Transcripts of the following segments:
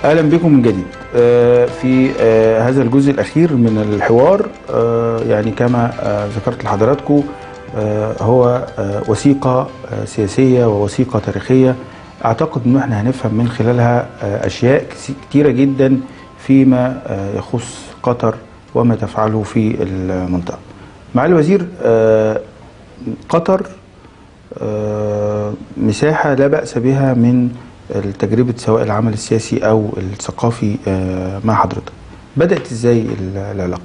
اهلا بكم من جديد آه، في آه، هذا الجزء الاخير من الحوار آه، يعني كما آه، ذكرت لحضراتكم آه، هو آه، وثيقه آه، سياسيه ووثيقه تاريخيه اعتقد ان احنا هنفهم من خلالها آه، اشياء كس- كتيره جدا فيما آه، يخص قطر وما تفعله في المنطقه. معالي الوزير آه، قطر آه، مساحة لا بأس بها من تجربة سواء العمل السياسي أو الثقافي آه، مع حضرتك بدأت إزاي ال- العلاقة؟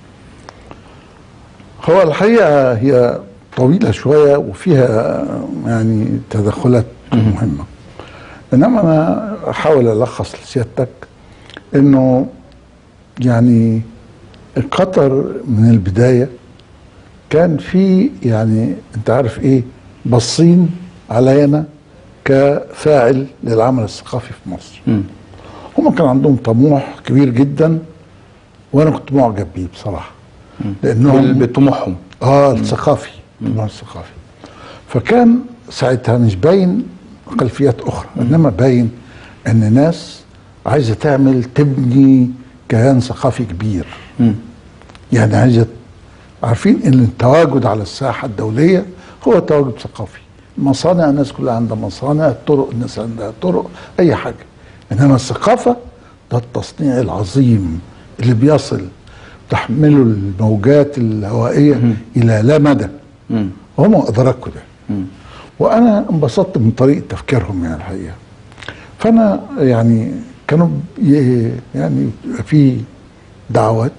هو الحقيقة هي طويلة شوية وفيها يعني تدخلات مهمة إنما أنا أحاول ألخص لسيادتك إنه يعني قطر من البداية كان في يعني أنت عارف إيه باصين علينا كفاعل للعمل الثقافي في مصر مم. هم كان عندهم طموح كبير جدا وانا كنت معجب بيه بصراحه بال- لانهم بطموحهم اه الثقافي الطموح الثقافي فكان ساعتها مش باين خلفيات اخرى انما باين ان ناس عايزه تعمل تبني كيان ثقافي كبير مم. يعني عايزه عارفين ان التواجد على الساحه الدوليه هو تواجد ثقافي المصانع الناس كلها عندها مصانع الطرق الناس عندها طرق اي حاجه انما الثقافه ده التصنيع العظيم اللي بيصل تحمله الموجات الهوائيه الى لا مدى مم. هم ادركوا ده مم. وانا انبسطت من طريقه تفكيرهم يعني الحقيقه فانا يعني كانوا ي- يعني في دعوات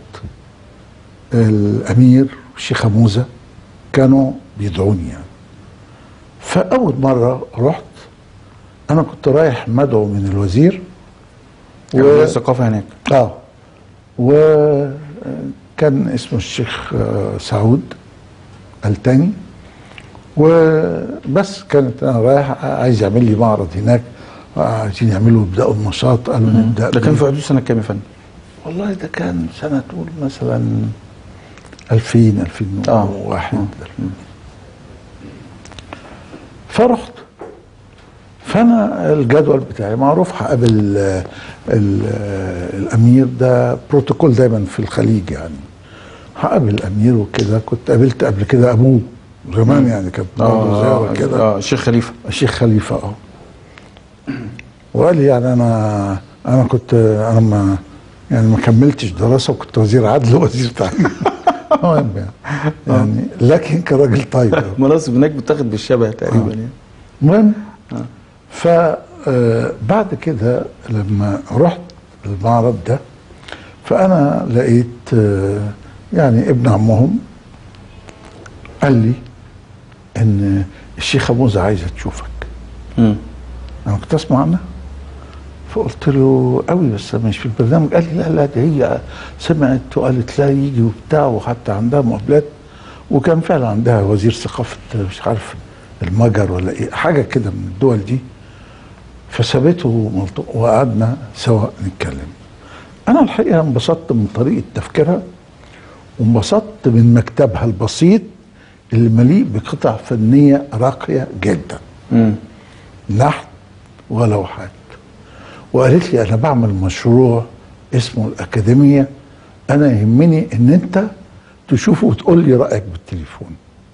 الامير والشيخه موزه كانوا بيدعوني يعني فاول مره رحت انا كنت رايح مدعو من الوزير و... الثقافة هناك اه وكان اسمه الشيخ آه، سعود التاني وبس كانت انا رايح عايز يعمل لي معرض هناك عايزين يعملوا يبداوا النشاط قالوا نبدا ده كان بيه. في حدود سنة كام يا فندم؟ والله ده كان سنه تقول مثلا 2000 2001 فرحت فانا الجدول بتاعي معروف هقابل ال- ال- الامير ده بروتوكول دايما في الخليج يعني هقابل الامير وكده كنت قابلت قبل كده ابوه زمان يعني كانت برضه زياره كده اه الشيخ خليفة الشيخ خليفه اه وقال لي يعني انا انا كنت انا ما يعني ما كملتش دراسه وكنت وزير عدل ووزير تعليم المهم يعني, يعني لكن كراجل طيب أوي. مناصب هناك بتاخد بالشبه تقريبا يعني المهم فبعد كده لما رحت المعرض ده فانا لقيت آه، يعني ابن عمهم قال لي ان الشيخه موزه عايزه تشوفك مم. انا كنت اسمع عنها فقلت له قوي بس مش في البرنامج قال لي لا لا دي هي سمعت وقالت لا يجي وبتاع وحتى عندها مقابلات وكان فعلا عندها وزير ثقافه مش عارف المجر ولا ايه حاجه كده من الدول دي فسابته ملط- وقعدنا سوا نتكلم انا الحقيقه انبسطت من طريقه تفكيرها وانبسطت من مكتبها البسيط اللي مليء بقطع فنيه راقيه جدا مم. نحت ولوحات وقالت لي انا بعمل مشروع اسمه الاكاديميه انا يهمني ان انت تشوفه وتقول لي رايك بالتليفون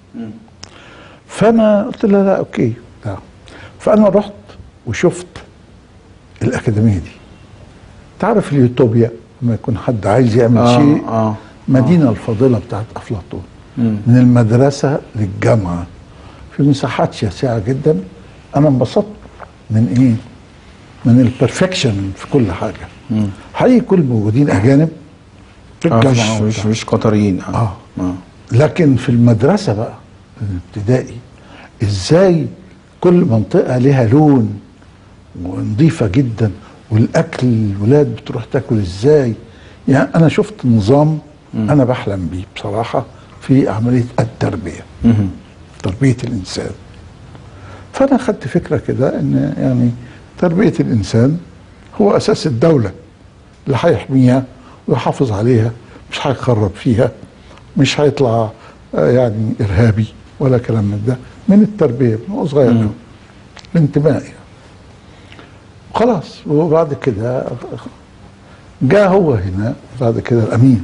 فانا قلت لها لا اوكي لا. فانا رحت وشفت الاكاديميه دي تعرف اليوتوبيا لما يكون حد عايز يعمل آه، شيء آه، مدينه الفاضله بتاعت افلاطون مم. من المدرسه للجامعه في مساحات شاسعه جدا انا انبسطت من ايه؟ من البرفكشن في كل حاجه حقيقي كل موجودين اجانب في آه الجامعه مش مش وبتاع. مش قطريين اه اه لكن في المدرسه بقى الابتدائي ازاي كل منطقه لها لون ونظيفه جدا والاكل الولاد بتروح تاكل ازاي يعني انا شفت نظام انا بحلم بيه بصراحه في عمليه التربيه مهم. تربيه الانسان فانا خدت فكره كده ان يعني تربيه الانسان هو اساس الدوله اللي هيحميها ويحافظ عليها مش هيخرب فيها مش هيطلع آه، يعني ارهابي ولا كلام من ده من التربيه من هو صغير مم. أوي. الانتماء يعني. خلاص وبعد كده جاء هو هنا بعد كده الامير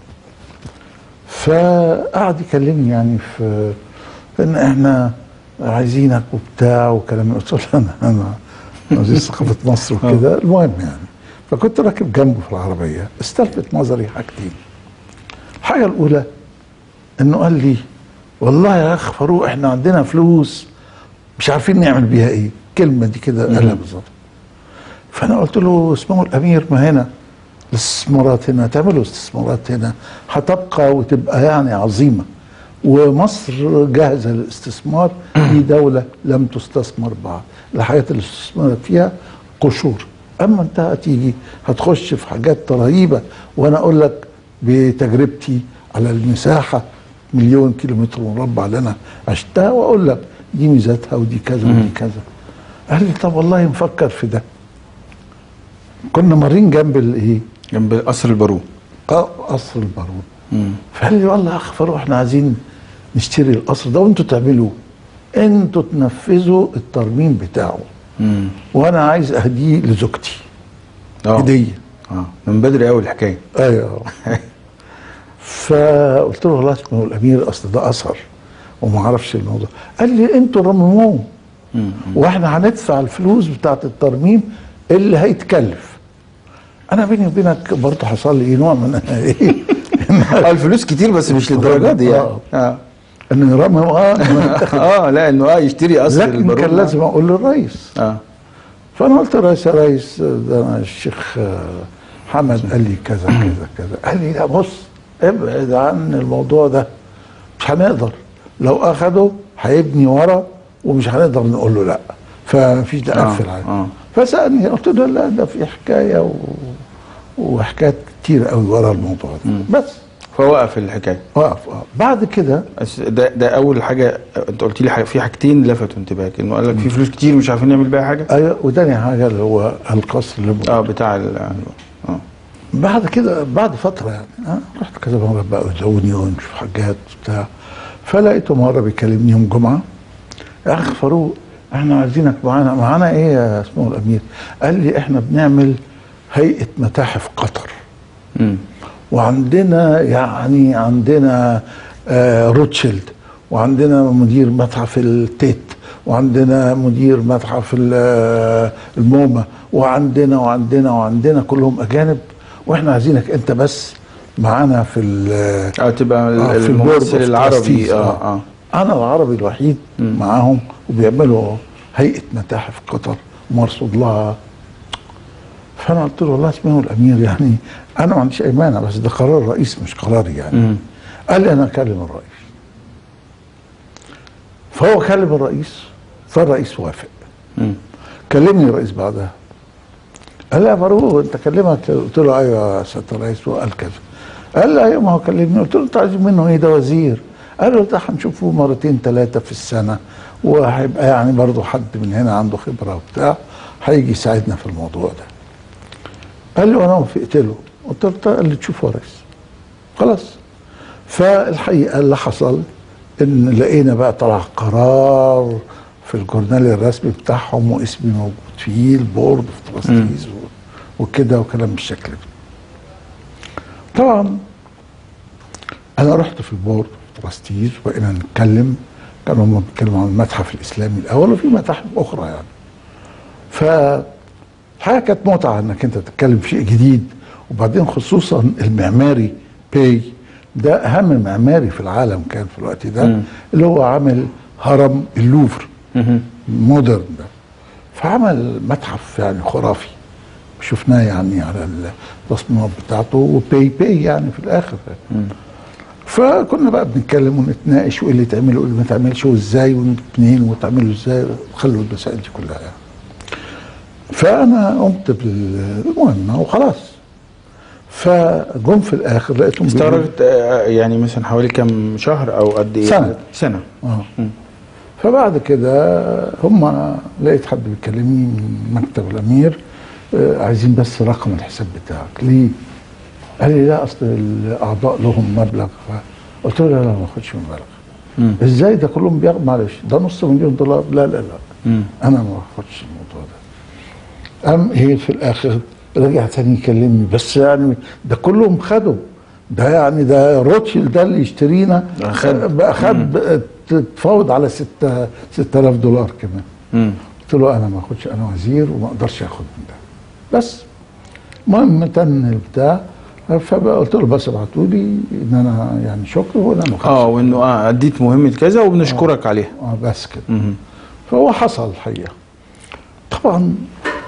فقعد يكلمني يعني في ان احنا عايزينك وبتاع وكلام قلت له انا انا وزير ثقافه مصر وكده المهم يعني فكنت راكب جنبه في العربيه استلفت نظري حاجتين الحاجه الاولى انه قال لي والله يا اخ فاروق احنا عندنا فلوس مش عارفين نعمل بيها ايه الكلمه دي كده قالها بالظبط فانا قلت له اسمه الامير ما هنا الاستثمارات هنا تعملوا استثمارات هنا هتبقى وتبقى يعني عظيمه ومصر جاهزه للاستثمار في دوله لم تستثمر بعد الحاجات اللي استثمرت فيها قشور اما انت هتيجي هتخش في حاجات رهيبه وانا اقول لك بتجربتي على المساحه مليون كيلومتر مربع اللي انا عشتها واقول لك دي ميزاتها ودي كذا ودي كذا قال لي طب والله نفكر في ده كنا مارين جنب الايه جنب قصر البارون اه قصر البارون فقال لي والله يا اخ فاروق احنا عايزين نشتري القصر ده وانتوا تعملوه انتوا تنفذوا الترميم بتاعه امم وانا عايز اهديه لزوجتي اه هديه اه من بدري قوي الحكايه ايوه فقلت له والله اسمه الامير اصل ده اثر وما اعرفش الموضوع قال لي انتوا رمموه واحنا هندفع الفلوس بتاعت الترميم اللي هيتكلف انا بيني وبينك برضه حصل لي نوع من ايه اه الفلوس كتير بس مش للدرجه دي يعني آه. اه ان يرمم اه إنه اه لا انه اه يشتري قصر لكن البارون كان لازم اقول للرئيس اه فانا قلت للرئيس يا ريس ده أنا الشيخ آه، حمد قال لي كذا كذا كذا قال لي لا بص ابعد عن الموضوع ده مش هنقدر لو اخده هيبني ورا ومش هنقدر نقول له لا فمفيش ده آه، قفل عليه آه. فسالني قلت له لا ده في حكايه و... وحكايات كتير قوي ورا الموضوع ده بس فوقف الحكايه وقف آه. بعد كده بس ده ده اول حاجه انت قلت لي حاجة في حاجتين لفتوا انتباهك انه قال لك في فلوس كتير مش عارفين نعمل بيها حاجه ايوه وتاني حاجه اللي هو القصر اللي اه بتاع ال اه بعد كده بعد فتره يعني أه رحت كذا مره بقى يدعوني ونشوف حاجات وبتاع فلقيته مره بيكلمني يوم جمعه يا اخ فاروق احنا عايزينك معانا معانا ايه يا اسمه الامير قال لي احنا بنعمل هيئه متاحف قطر امم وعندنا يعني عندنا آه روتشيلد وعندنا مدير متحف التيت وعندنا مدير متحف ال- آه، المومة وعندنا وعندنا وعندنا كلهم أجانب وإحنا عايزينك أنت بس معانا في ال- اه تبقى ال- آه، في الممثل البورد أوف العربي تراستيز، اه اه أنا العربي الوحيد مم. معاهم وبيعملوا هيئة متاحف قطر مرصود لها فأنا قلت له والله اسمه الأمير يعني أنا ما عنديش أي مانع بس ده قرار الرئيس مش قراري يعني امم قال لي انا اكلم الرئيس فهو كلم الرئيس فالرئيس وافق امم كلمني الرئيس بعدها قال لي يا فاروق انت كلمك قلت له ايوه يا سياده الرئيس وقال كذا قال لي ايوه ما هو كلمني قلت له انت عايز منه ايه ده وزير قال له ده هنشوفه مرتين ثلاثه في السنه وهيبقى يعني برضه حد من هنا عنده خبره وبتاع هيجي يساعدنا في الموضوع ده قال لي وانا وافقت له قلت له طيب، قال لي تشوفه يا ريس خلاص فالحقيقه اللي حصل ان لقينا بقى طلع قرار في الجورنال الرسمي بتاعهم واسمي موجود فيه البورد اوف تراستيز وكده وكلام بالشكل ده طبعا انا رحت في البورد اوف تراستيز وبقينا نتكلم كانوا هم بيتكلموا عن المتحف الاسلامي الاول وفي متاحف اخرى يعني فالحقيقه كانت متعه انك انت تتكلم في شيء جديد وبعدين خصوصا المعماري باي ده اهم معماري في العالم كان في الوقت ده مم. اللي هو عامل هرم اللوفر مهم. مودرن ده فعمل متحف يعني خرافي شفناه يعني على التصميمات بتاعته وباي باي يعني في الاخر فكنا بقى بنتكلم ونتناقش وايه اللي يتعمل وايه اللي ما يتعملش وازاي ومنين وتعمله ازاي خلوا المسائل دي كلها يعني فانا قمت بالمهمه وخلاص فجم في الاخر لقيتهم بيقولوا- استغرقت آه، يعني مثلا حوالي كم شهر او قد ايه سنة. سنه اه مم. فبعد كده هم لقيت حد بيكلمني من مكتب الامير آه، عايزين بس رقم الحساب بتاعك ليه؟ قال لي لا اصل الاعضاء لهم مبلغ ف- قلت له لا لا ما باخدش مبلغ مم. ازاي ده كلهم بياخد معلش ده نص مليون دولار لا لا لا مم. انا ما باخدش الموضوع ده قام ايه في الاخر رجع تاني يكلمني بس يعني ده كلهم خدوا ده يعني ده روتشيلد ده اللي يشترينا خد. بقى خد بقى تتفاوض على 6 6000 دولار كمان مم. قلت له انا ما اخدش انا وزير وما اقدرش اخد من ده بس المهم تم البتاع فبقى قلت له بس ابعتوا لي ان انا يعني شكر وانا ما خدش اه وانه اه اديت مهمه كذا وبنشكرك عليها اه بس كده مم. فهو حصل الحقيقه طبعا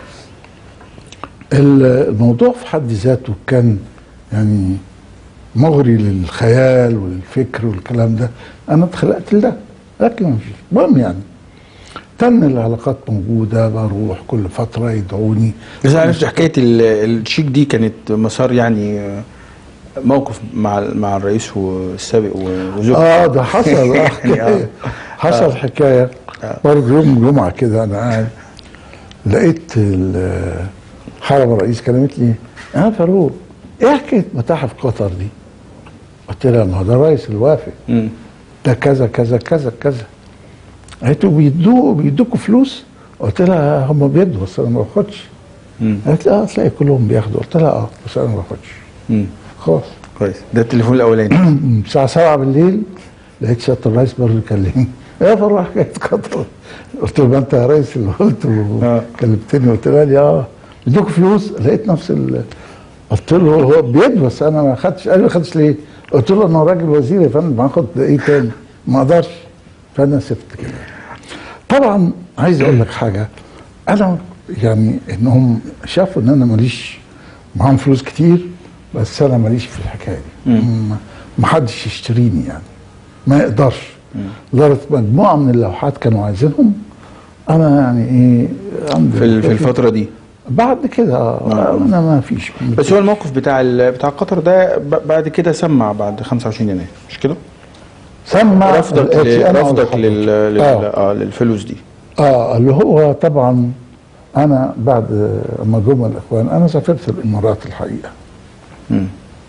ال- الموضوع في حد ذاته كان يعني مغري للخيال وللفكر والكلام ده انا اتخلقت لده لكن ما فيش المهم يعني تن العلاقات موجوده بروح كل فتره يدعوني بس عرفت حكايه ال- الشيك دي كانت مسار يعني آه، موقف مع مع الرئيس السابق وزوجته اه ده حصل آه يعني حكايه آه. حصل حكايه برضه يوم جمعه كده انا قاعد لقيت ال- حرم الرئيس كلمت لي يا فاروق ايه حكايه متاحف قطر دي؟ قلت لها ما هو ده الرئيس الوافق مم. ده كذا كذا كذا كذا قالت له بيدوا بيدوكوا فلوس؟ قلت لها هم بيدوا بس انا ما باخدش مم. قالت لي اه تلاقي كلهم بياخدوا قلت لها اه بس انا ما باخدش مم. خلاص كويس ده التليفون الاولاني الساعة 7 بالليل لقيت سيادة الرئيس برضه يكلمني يا فرح حكاية قطر قلت له ما انت يا ريس اللي قلت آه. وكلمتني قلت له لي اه ادوك فلوس لقيت نفس ال قلت له هو بيد بس انا ما خدتش قال لي ما خدتش ليه؟ قلت له انا راجل وزير يا فندم هاخد ايه تاني؟ ما اقدرش فانا سبت كده طبعا عايز اقول لك حاجه انا يعني انهم شافوا ان انا ماليش معاهم فلوس كتير بس انا ماليش في الحكايه دي ما- ما حدش يشتريني يعني ما يقدرش لدرجه مجموعه من اللوحات كانوا عايزينهم انا يعني ايه عندي في ال- في الفتره دي بعد كده آه، انا ما فيش بس هو الموقف بتاع ال- بتاع قطر ده ب- بعد كده سمع بعد 25 يناير مش كده؟ سمع رفضك الآتي، ل- أنا أقول رفضك لل... لل... آه. آه. للفلوس دي اه اللي هو طبعا انا بعد ما جم الاخوان انا سافرت الامارات الحقيقه مم.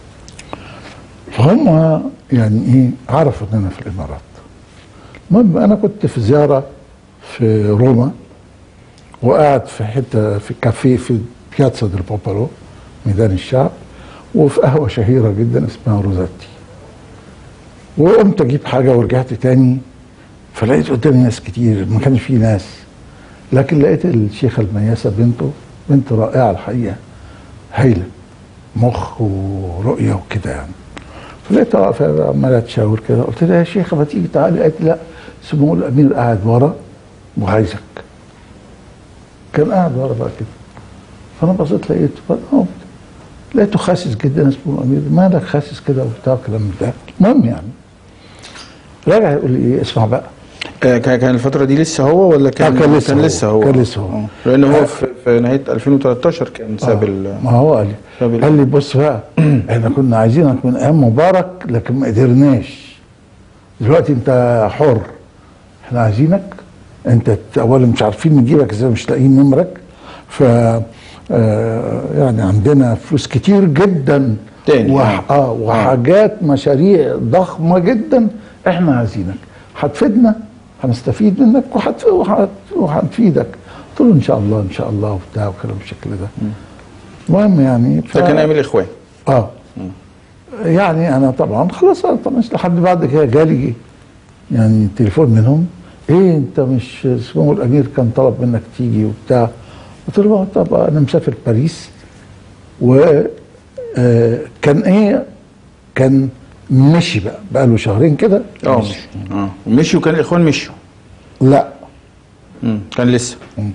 فهم يعني ايه عرفوا ان انا في الامارات المهم انا كنت في زياره في روما وقاعد في حته في كافيه في بياتزا ديل بوبولو ميدان الشعب وفي قهوه شهيره جدا اسمها روزاتي وقمت اجيب حاجه ورجعت تاني فلقيت قدامي ناس كتير ما كانش في ناس لكن لقيت الشيخه المياسه بنته بنت رائعه الحقيقه هايله مخ ورؤيه وكده يعني فلقيتها واقفه عماله تشاور كده قلت لها يا شيخه ما تيجي تعالي قالت لي لا سمو الامير قاعد ورا وعايزك كان قاعد ورا بقى كده فانا بصيت لقيته فأنا قمت. لقيته خاسس جدا اسمه الامير مالك خاسس كده وبتاع كلام من ده المهم يعني راجع يقول لي ايه اسمع بقى آه، كان كان الفترة دي لسه هو ولا كان آه، كان لسه كان هو. لسه هو كان لسه هو. آه. لأن هو في, في نهاية 2013 كان ساب ال ما هو قال ساب لي ال- قال لي بص بقى احنا كنا عايزينك من ايام مبارك لكن ما قدرناش دلوقتي انت حر احنا عايزينك انت ت- اولا مش عارفين نجيبك ازاي مش لاقيين نمرك ف آه، يعني عندنا فلوس كتير جدا تاني، وح... آه. اه وحاجات مشاريع ضخمه جدا احنا عايزينك هتفيدنا هنستفيد منك وهت... وهت... وهنفيدك قلت له ان شاء الله ان شاء الله وبتاع وكلام بالشكل ده المهم يعني ف... ده كان أيام الإخوان اه يعني انا طبعا خلاص أنا طبعا لحد بعد كده جالي يعني تليفون منهم ايه انت مش سمو الامير كان طلب منك تيجي وبتاع قلت له آه، طب انا مسافر باريس و آه، كان ايه كان مشي بقى بقى له شهرين كده اه مشي اه ومشي وكان الإخوان مشوا لا مم. كان لسه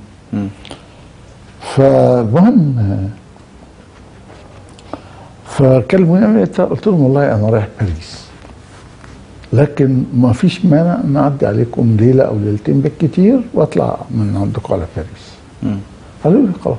فالمهم آه، فكلموني قلت لهم والله انا رايح باريس لكن ما فيش مانع نعدي عليكم ليله او ليلتين بالكتير واطلع من عندكم على باريس مم. قالوا لي خلاص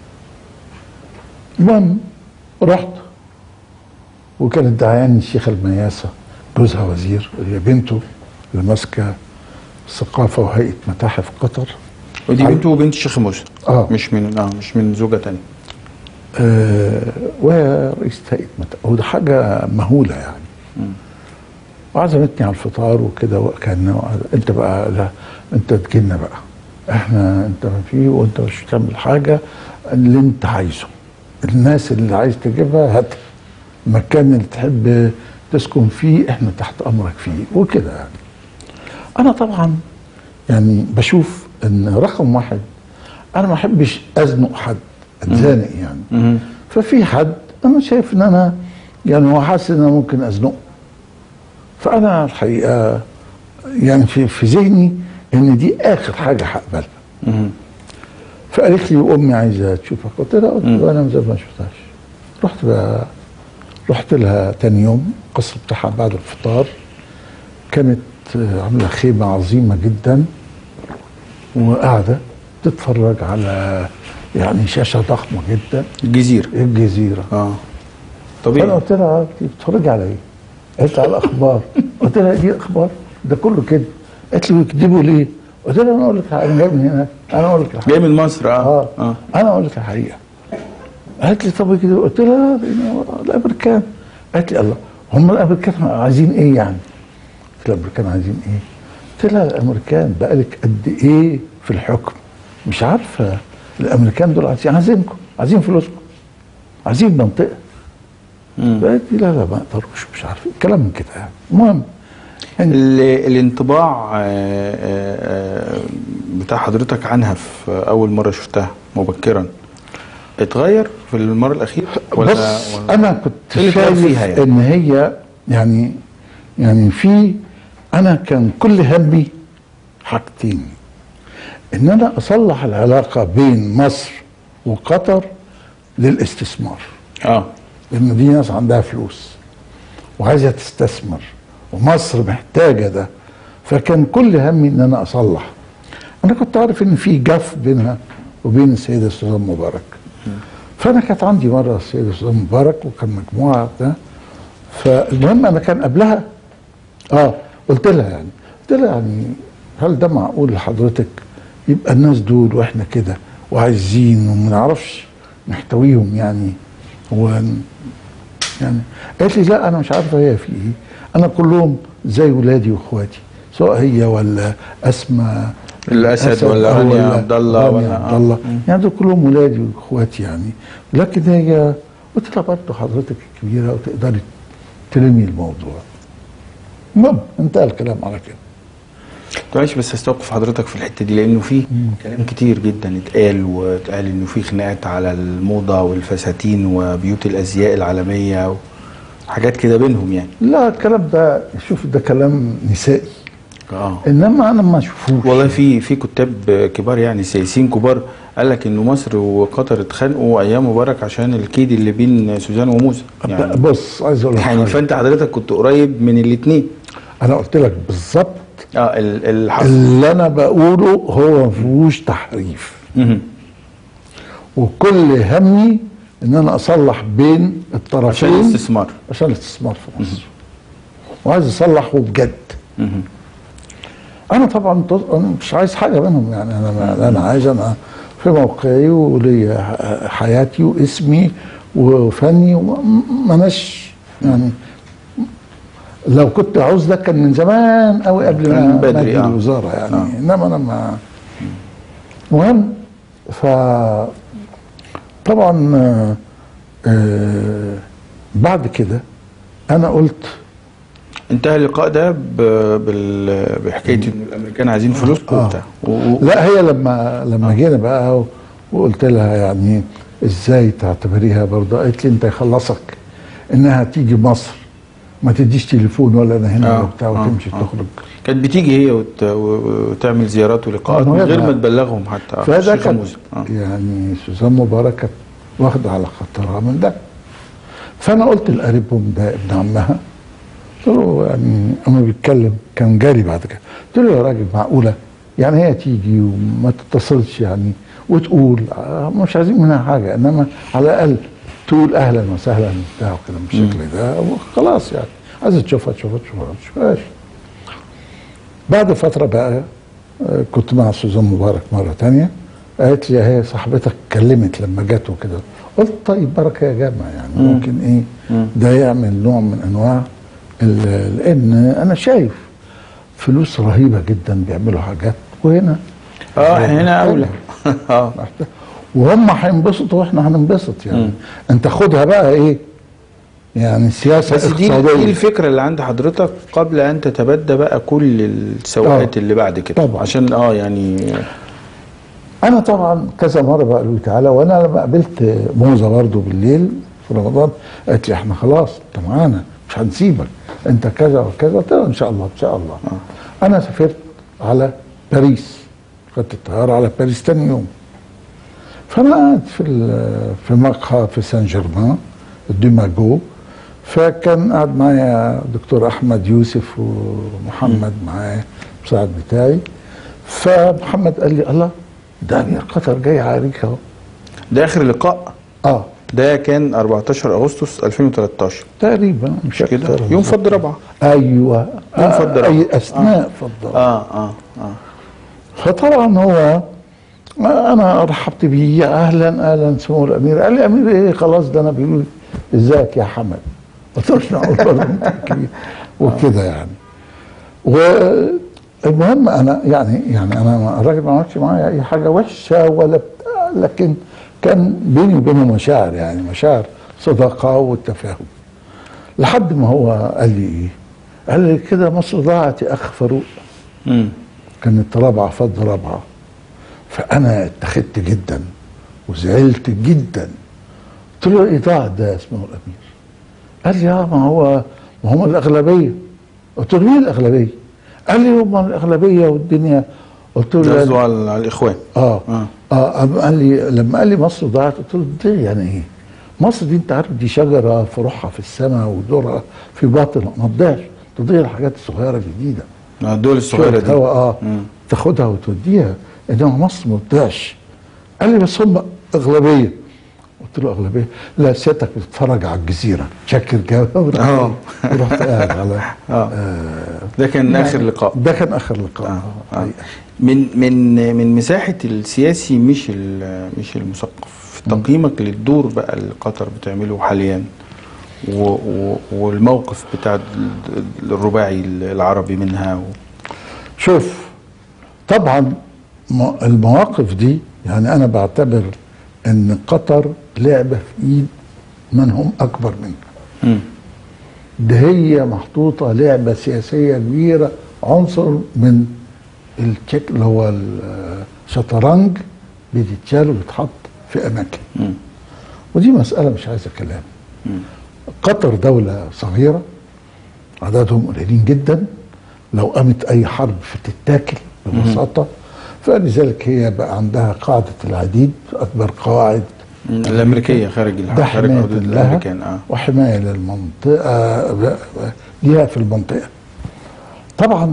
المهم رحت وكانت دعياني الشيخة المياسة جوزها وزير هي بنته اللي ماسكة الثقافة وهيئة متاحف قطر ودي بنته وبنت الشيخ موسى آه. مش من اه مش من زوجة تانية آه وهي رئيسة هيئة متاحف وده حاجة مهولة يعني وعزمتني على الفطار وكده وكان انت بقى لا انت تجينا بقى احنا انت ما فيه وانت مش بتعمل حاجه اللي انت عايزه الناس اللي عايز تجيبها هاتها المكان اللي تحب تسكن فيه احنا تحت امرك فيه وكده يعني انا طبعا يعني بشوف ان رقم واحد انا ما احبش ازنق حد اتزانق يعني مهم. ففي حد انا شايف ان انا يعني هو حاسس ان انا ممكن ازنقه فانا الحقيقه يعني في في ذهني ان دي اخر حاجه هقبلها مهم. فقالت لي امي عايزه تشوفك قلت لها قلت له انا من زمان ما شفتهاش رحت بقى رحت لها تاني يوم القصر بتاعها بعد الفطار كانت آه، عامله خيمه عظيمه جدا وقاعده تتفرج على يعني شاشه ضخمه جدا الجزيره الجزيره اه فانا طبيعي قلت لها انت بتتفرجي على ايه؟ قالت لي على الاخبار قلت لها دي اخبار ده كله كده قالت لي بيكذبوا ليه؟ قلت لها انا اقول لك انا جاي من هناك انا اقول لك الحقيقه جاي من مصر اه اه, اه انا اقول لك الحقيقه قالت لي طب كده قلت لها إنه الامريكان قالت لي الله هم الامريكان عايزين ايه يعني؟ قلت لها الامريكان عايزين ايه؟ قلت لها الامريكان بقالك قد ايه في الحكم؟ مش عارفه الامريكان دول عايزين عايزينكم عايزين فلوسكم عايزين منطقه مم. قالت لي لا لا ما يقدروش مش عارف إيه، كلام من كده يعني المهم يعني ال- الانطباع آه، آه، آه، بتاع حضرتك عنها في اول مره شفتها مبكرا اتغير في المره الاخيره ولا بص ولا- انا كنت إيه اللي اتغير شايف فيها يعني؟ ان هي يعني يعني في انا كان كل همي حاجتين ان انا اصلح العلاقه بين مصر وقطر للاستثمار اه لان دي ناس عندها فلوس وعايزه تستثمر ومصر محتاجه ده فكان كل همي ان انا اصلح انا كنت عارف ان في جف بينها وبين السيده سوزان مبارك فانا كانت عندي مره السيده سوزان مبارك وكان مجموعه ده فالمهم انا كان قبلها اه قلت لها يعني قلت لها يعني هل ده معقول لحضرتك يبقى الناس دول واحنا كده وعايزين وما نعرفش نحتويهم يعني و يعني قالت لي لا انا مش عارفه هي في ايه انا كلهم زي ولادي واخواتي سواء هي ولا اسماء الأسد ولا أو رانيا عبد الله رانيا ولا- عبد الله يعني دول كلهم ولادي واخواتي يعني لكن هي قلت لها برضه حضرتك كبيره وتقدري تلمي الموضوع المهم انتهى الكلام على كده معلش بس استوقف حضرتك في الحته دي لانه في كلام كتير جدا اتقال واتقال انه في خناقات على الموضه والفساتين وبيوت الازياء العالميه وحاجات كده بينهم يعني لا الكلام ده شوف ده كلام نسائي اه انما انا ما اشوفوش والله في في كتاب كبار يعني سياسيين كبار قال لك انه مصر وقطر اتخانقوا ايام مبارك عشان الكيد اللي بين سوزان وموسى يعني بص عايز اقول لك يعني حاجة. فانت حضرتك كنت قريب من الاثنين انا قلت لك بالظبط اه ال- الحصر اللي انا بقوله هو ما فيهوش تحريف مهم. وكل همي ان انا اصلح بين الطرفين عشان الاستثمار عشان الاستثمار في مصر وعايز اصلحه بجد مهم. انا طبعا طز- أنا مش عايز حاجه منهم يعني انا ما انا عايز انا في موقعي وليا ح- حياتي واسمي وفني وما اناش يعني لو كنت عاوز ده كان من زمان قوي قبل كان ما من ما بدري، اجي آه. الوزاره يعني آه. انما انا ما مهم ف طبعا آه، آه، بعد كده انا قلت انتهى اللقاء ده ب- بال- بحكايه انه الامريكان عايزين فلوسكم آه. وبتاع و- و- لا هي لما لما جينا بقى و- وقلت لها يعني ازاي تعتبريها برضه قالت لي انت يخلصك انها تيجي مصر ما تديش تليفون ولا انا هنا آه، ولا بتاع آه، وتمشي آه. تخرج كانت بتيجي هي وت... و- وتعمل زيارات ولقاءات آه، من غير ما- ما تبلغهم حتى آه، فده الشيخة كان موسى. آه. يعني سوزان مبارك كانت واخده على خاطرها من ده فانا قلت لقريبهم ده ابن عمها قلت له يعني اما بيتكلم كان جاري بعد كده قلت له يا راجل معقوله يعني هي تيجي وما تتصلش يعني وتقول آه، مش عايزين منها حاجه انما على الاقل تقول اهلا وسهلا وبتاع وكده بالشكل ده وخلاص يعني عايزه تشوفها تشوفها تشوفها ما تشوفهاش بعد فتره بقى آه، كنت مع سوزان مبارك مره تانية قالت لي هي صاحبتك كلمت لما جت وكده قلت طيب بركه يا جماعه يعني مم. ممكن ايه مم. ده يعمل نوع من انواع ال- لان انا شايف فلوس رهيبه جدا بيعملوا حاجات وهنا اه احنا هنا اولى اه وهم هينبسطوا واحنا هننبسط يعني مم. انت خدها بقى ايه يعني سياسه بس دي, دي اقتصاديه الفكره اللي عند حضرتك قبل ان تتبدى بقى كل السوءات آه. اللي بعد كده طبعا. عشان اه يعني انا طبعا كذا مره بقى له تعالى وانا لما قابلت موزه برضه بالليل في رمضان قالت لي احنا خلاص انت معانا مش هنسيبك انت كذا وكذا قلت لها ان شاء الله ان شاء الله انا سافرت على باريس خدت الطياره على باريس تاني يوم فانا قاعد في ال- في مقهى في سان جيرمان ديماجو فكان قاعد معايا دكتور احمد يوسف ومحمد معايا المساعد بتاعي فمحمد قال لي الله ده امير قطر جاي عليك اهو ده اخر لقاء اه ده كان 14 اغسطس 2013 تقريبا مش كده أكتر. يوم فض رابعه ايوه يوم فض آه رابعة. أي اثناء فضل اه اه اه فطبعا هو انا رحبت بيه يا اهلا اهلا سمو الامير قال لي امير ايه خلاص ده انا بيقول ازيك يا حمد قلت له مش معقول برضه انت كبير وكده يعني والمهم انا يعني يعني انا ما- الراجل ما عملش معايا اي حاجه وحشه ولا بتاع لكن كان بيني وبينه مشاعر يعني مشاعر صداقه والتفاهم لحد ما هو قال لي ايه؟ قال لي كده مصر ضاعت يا اخ فاروق امم كانت رابعة فض رابعة فأنا اتخذت جدا وزعلت جدا قلت له إيه ضاع ده اسمه الأمير قال لي اه ما هو ما هم الأغلبية قلت له مين الأغلبية قال لي هم الأغلبية والدنيا قلت له ده لا- على على الاخوان اه آه. اه قام قال لي لما قال لي مصر ضاعت قلت له دي يعني ايه؟ مصر دي انت عارف دي شجره فروعها في السماء ودورها في باطن ما تضيعش تضيع الحاجات الصغيره الجديده آه، الدول الصغيره شوية دي هوا اه مم. تاخدها وتوديها انما مصر ما تضيعش قال لي بس هم اغلبيه قلت له اغلبيه لا سيادتك بتتفرج على الجزيره شكر جواب آه. رحت قاعد على اه ده كان اخر لقاء ده كان اخر لقاء آه. آه. آه. من من من مساحه السياسي مش ال- مش المثقف تقييمك للدور بقى اللي قطر بتعمله حاليا و و والموقف بتاع ال- الرباعي العربي منها و شوف طبعا م- المواقف دي يعني انا بعتبر ان قطر لعبه في ايد من هم اكبر منها مم. ده هي محطوطه لعبه سياسيه كبيره عنصر من التشيك اللي هو الشطرنج بيتشال وبيتحط في اماكن مم. ودي مساله مش عايزه كلام مم. قطر دولة صغيرة عددهم قليلين جدا لو قامت أي حرب فتتاكل ببساطة فلذلك هي بقى عندها قاعدة العديد أكبر قواعد الامريكيه خارج ده الح- خارج حماية حدود لها الامريكان اه وحماية للمنطقة ب- ب- ليها في المنطقة طبعا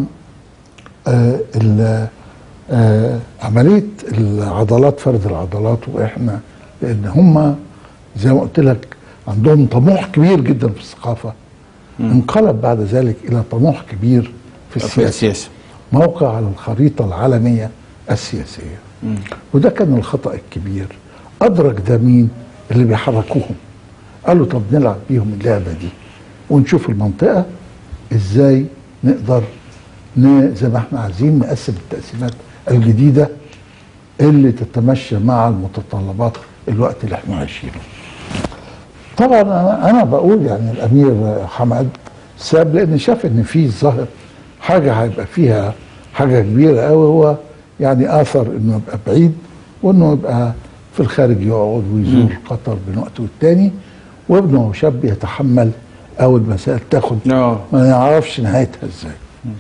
آه ال- آه عملية العضلات فرد العضلات وإحنا لأن هم زي ما قلت لك عندهم طموح كبير جدا في الثقافة انقلب بعد ذلك إلى طموح كبير في في السياسة السياسه موقع على الخريطة العالمية السياسية مم. وده كان الخطأ الكبير أدرك ده مين اللي بيحركوهم قالوا طب نلعب بيهم اللعبة دي ونشوف المنطقة ازاي نقدر ن- زي ما احنا عايزين نقسم التقسيمات الجديدة اللي تتمشى مع المتطلبات الوقت اللي احنا عايشينه طبعا انا انا بقول يعني الامير حمد ساب لان شاف ان في ظاهر حاجه هيبقى فيها حاجه كبيره قوي هو يعني اثر انه يبقى بعيد وانه يبقى في الخارج يقعد ويزور قطر بين وقت والتاني وابنه شاب يتحمل اول مسائل تاخد اه ما يعرفش نهايتها ازاي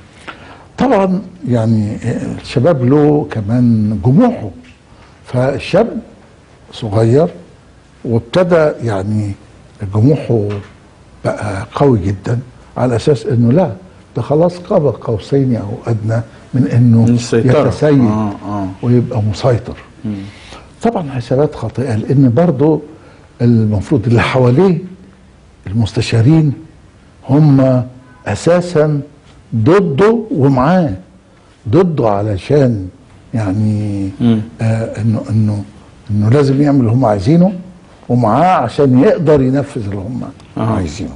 طبعا يعني الشباب له كمان جموعه فالشاب صغير وابتدى يعني جموحه بقى قوي جدا على اساس انه لا ده خلاص قاب قوسين او ادنى من انه من السيطرة. يتسيد آه، آه. ويبقى مسيطر طبعا حسابات خاطئه لان برضه المفروض اللي حواليه المستشارين هم اساسا ضده ومعاه ضده علشان يعني مم. آه انه انه انه لازم يعمل اللي هم عايزينه ومعاه عشان يقدر ينفذ اللي هم آه. عايزينه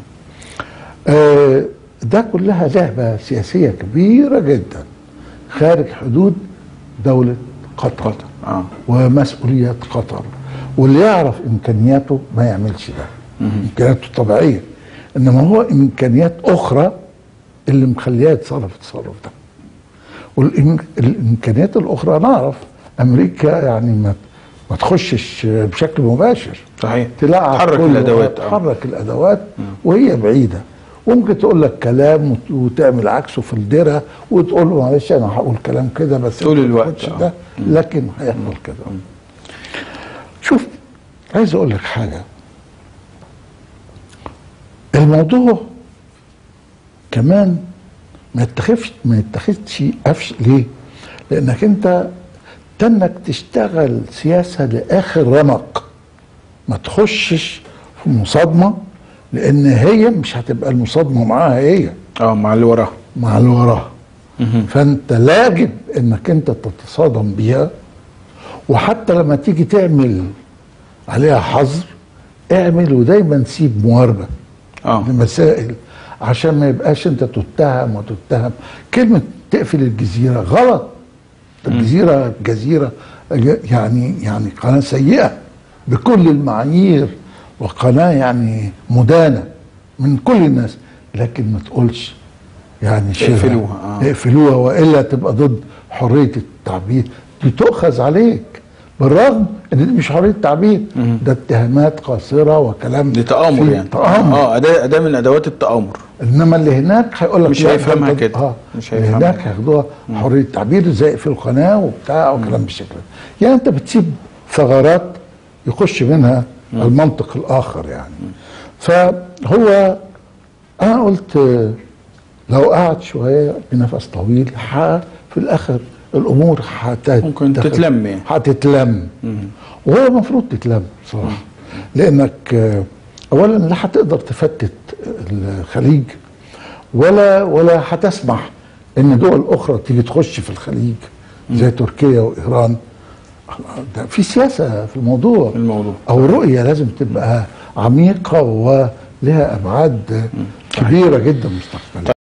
آه ده كلها لعبه سياسيه كبيره جدا خارج حدود دوله قطر, قطر. اه ومسؤوليات قطر واللي يعرف امكانياته ما يعملش ده امكانياته طبيعيه انما هو امكانيات اخرى اللي مخليها يتصرف التصرف ده والامكانيات الاخرى نعرف امريكا يعني ما ما تخشش بشكل مباشر صحيح تلعب تحرك كل الادوات آه. تحرك الادوات وهي بعيده وممكن تقول لك كلام وت- وتعمل عكسه في الدره وتقول له معلش انا هقول كلام كده بس طول أنت ما الوقت، تاخدش آه. ده لكن هيحصل كده شوف عايز اقول لك حاجه الموضوع كمان ما يتخذش ما يتخذش قفش ليه؟ لانك انت تنك تشتغل سياسه لاخر رمق ما تخشش في مصادمه لان هي مش هتبقى المصادمه معاها هي اه مع اللي وراها مع اللي وراها فانت لاجب انك انت تتصادم بيها وحتى لما تيجي تعمل عليها حظر اعمل ودايما سيب مواربه اه لمسائل عشان ما يبقاش انت تتهم وتتهم كلمه تقفل الجزيره غلط الجزيره جزيره يعني يعني قناه سيئه بكل المعايير وقناه يعني مدانه من كل الناس لكن ما تقولش يعني شيلها. اقفلوها، آه. اقفلوها والا تبقى ضد حريه التعبير دي تؤخذ عليك بالرغم ان دي مش حريه تعبير ده اتهامات قاصره وكلام دي تآمر فيه يعني تآمر اه اداه اداه من ادوات التآمر انما اللي هناك هيقول لك مش لا، ده هيفهمها أنت- كده. اه مش اللي هيفهمها. هناك هياخدوها حريه تعبير زي في القناه وبتاع وكلام بالشكل ده يعني انت بتسيب ثغرات يخش منها المنطق الاخر يعني فهو انا قلت آه، لو قعد شويه بنفس طويل ح- في الاخر الامور هت- ممكن تتلم يعني. هتتلم وهو المفروض تتلم صراحه لانك آه، اولا لا هتقدر تفتت الخليج ولا ولا هتسمح ان دول اخرى تيجي تخش في الخليج زي تركيا وايران ده في سياسه في الموضوع الموضوع. او رؤيه لازم تبقى عميقه ولها ابعاد كبيره جدا مستقبلا